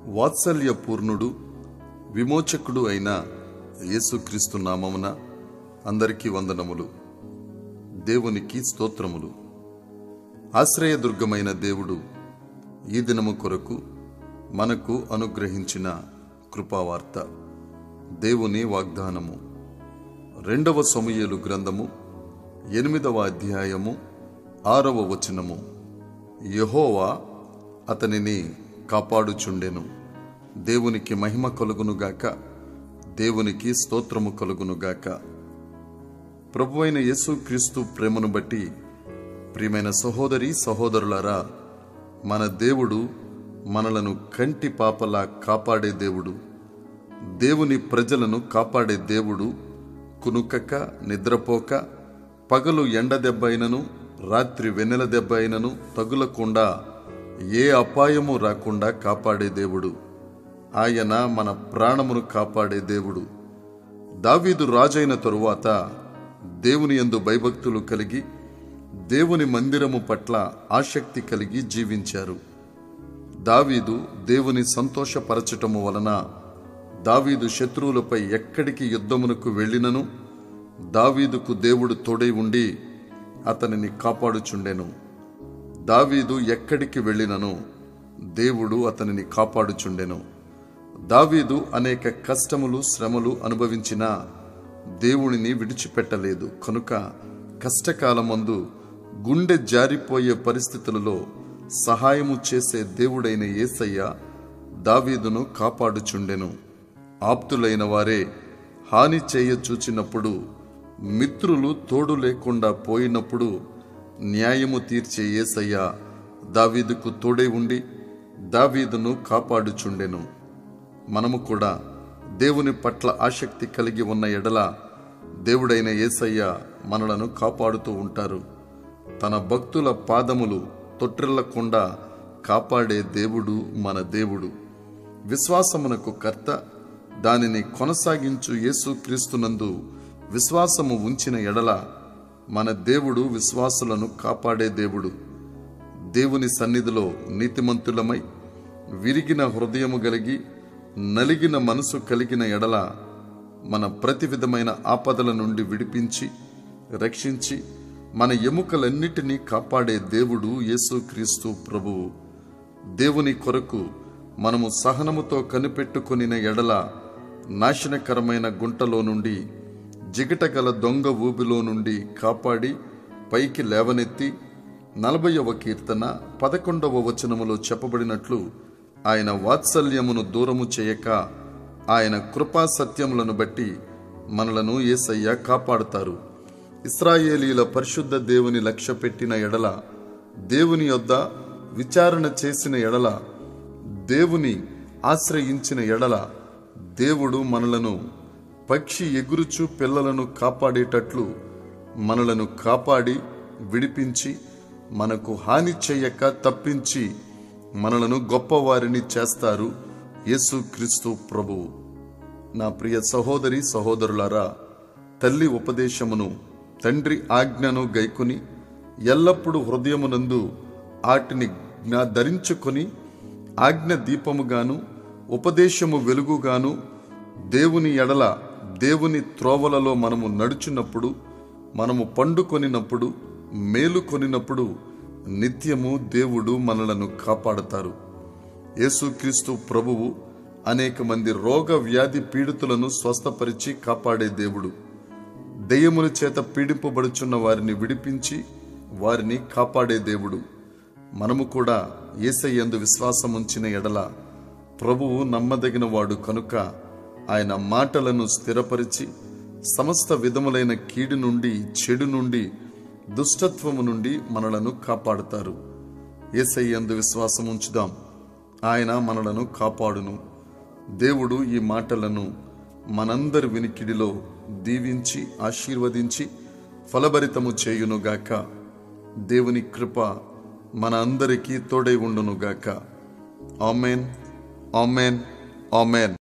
వాత్సల్యపూర్ణుడు విమోచకుడు అయిన యేసుక్రీస్తు నామమున అందరికీ వందనములు దేవునికి స్తోత్రములు ఆశ్రయదుర్గమైన దేవుడు ఈ దినము కొరకు మనకు అనుగ్రహించిన కృపావార్త దేవుని వాగ్దానము రెండవ సమూయేలు గ్రంథము ఎనిమిదవ అధ్యాయము ఆరవ వచనము యహోవా అతనిని కాపాడుచుండెను దేవునికి మహిమ కలుగునుగాక దేవునికి స్తోత్రము కలుగునుగాక ప్రభువైన యేసుక్రీస్తు ప్రేమను బట్టి ప్రియమైన సహోదరి సహోదరులారా మన దేవుడు మనలను కంటి పాపలా కాపాడే దేవుడు దేవుని ప్రజలను కాపాడే దేవుడు కునుకక నిద్రపోక పగలు ఎండ దెబ్బ అయినను రాత్రి వెన్నెల దెబ్బ అయినను తగులకుండా ఏ అపాయము రాకుండా కాపాడే దేవుడు ఆయన మన ప్రాణమును కాపాడే దేవుడు దావీదు రాజైన తరువాత దేవుని యందు భయభక్తులు కలిగి దేవుని మందిరము పట్ల ఆసక్తి కలిగి జీవించారు దావీదు దేవుని సంతోషపరచటము వలన దావీదు శత్రువులపై ఎక్కడికి యుద్ధమునకు వెళ్ళినను దావీదుకు దేవుడు తోడై ఉండి అతనిని కాపాడుచుండెను దావీదు ఎక్కడికి వెళ్ళినను దేవుడు అతనిని కాపాడుచుండెను దావీదు అనేక కష్టములు శ్రమలు అనుభవించినా దేవునిని విడిచిపెట్టలేదు కనుక కష్టకాలమందు గుండె జారిపోయే పరిస్థితులలో సహాయము చేసే దేవుడైన యేసయ్య దావీదును కాపాడుచుండెను ఆప్తులైన వారే హాని చేయ చూచినప్పుడు మిత్రులు తోడు లేకుండా పోయినప్పుడు న్యాయము తీర్చే యేసయ్య దావీదుకు తోడై ఉండి దావీదును కాపాడుచుండెను మనము కూడా దేవుని పట్ల ఆసక్తి కలిగి ఉన్న ఎడల దేవుడైన యేసయ్య మనలను కాపాడుతూ ఉంటారు తన భక్తుల పాదములు తొట్టిల్లకుండా కాపాడే దేవుడు మన దేవుడు విశ్వాసమునకు కర్త దానిని కొనసాగించు యేసుక్రీస్తునందు విశ్వాసము ఉంచిన ఎడల మన దేవుడు విశ్వాసులను కాపాడే దేవుడు దేవుని సన్నిధిలో నీతిమంతులమై విరిగిన హృదయము కలిగి నలిగిన మనసు కలిగిన ఎడల మన ప్రతి విధమైన ఆపదల నుండి విడిపించి రక్షించి మన ఎముకలన్నిటినీ కాపాడే దేవుడు యేసుక్రీస్తు ప్రభువు దేవుని కొరకు మనము సహనముతో కనిపెట్టుకొనిన ఎడల నాశనకరమైన గుంటలో నుండి జిగటగల దొంగ ఊబిలో నుండి కాపాడి పైకి లేవనెత్తి నలభైవ కీర్తన పదకొండవ వచనములో చెప్పబడినట్లు ఆయన వాత్సల్యమును దూరము చేయక ఆయన కృపా సత్యములను బట్టి మనలను ఏసయ్య కాపాడుతారు ఇస్రాయేలీల పరిశుద్ధ దేవుని లక్ష్య పెట్టిన ఎడల దేవుని యొద్ద విచారణ చేసిన ఎడల దేవుని ఆశ్రయించిన ఎడల దేవుడు మనలను పక్షి ఎగురుచు పిల్లలను కాపాడేటట్లు మనలను కాపాడి విడిపించి మనకు హాని చేయక తప్పించి మనలను గొప్పవారిని చేస్తారు యేసుక్రీస్తు ప్రభువు నా ప్రియ సహోదరి సహోదరులారా తల్లి ఉపదేశమును తండ్రి ఆజ్ఞను గైకొని ఎల్లప్పుడూ హృదయమునందు వాటిని జ్ఞా ధరించుకొని ఆజ్ఞ దీపముగాను ఉపదేశము వెలుగుగాను దేవుని ఎడల దేవుని త్రోవలలో మనము నడుచున్నప్పుడు మనము పండుకొనినప్పుడు మేలు కొనినప్పుడు నిత్యము దేవుడు మనలను కాపాడతారు యేసుక్రీస్తు ప్రభువు అనేక మంది రోగ వ్యాధి పీడితులను స్వస్థపరిచి కాపాడే దేవుడు దెయ్యముల చేత పీడింపబడుచున్న వారిని విడిపించి వారిని కాపాడే దేవుడు మనము కూడా ఏసయ్యందు విశ్వాసముంచిన ఎడల ప్రభువు నమ్మదగిన వాడు కనుక ఆయన మాటలను స్థిరపరిచి సమస్త విధములైన కీడు నుండి చెడు నుండి దుష్టత్వము నుండి మనలను కాపాడుతారు ఏసయ్యందు విశ్వాసం ఉంచుదాం ఆయన మనలను కాపాడును దేవుడు ఈ మాటలను మనందరి వినికిడిలో దీవించి ఆశీర్వదించి ఫలభరితము చేయునుగాక దేవుని కృప మన అందరికీ తోడై ఉండునుగాక ఆమెన్ ఆమెన్ ఆమెన్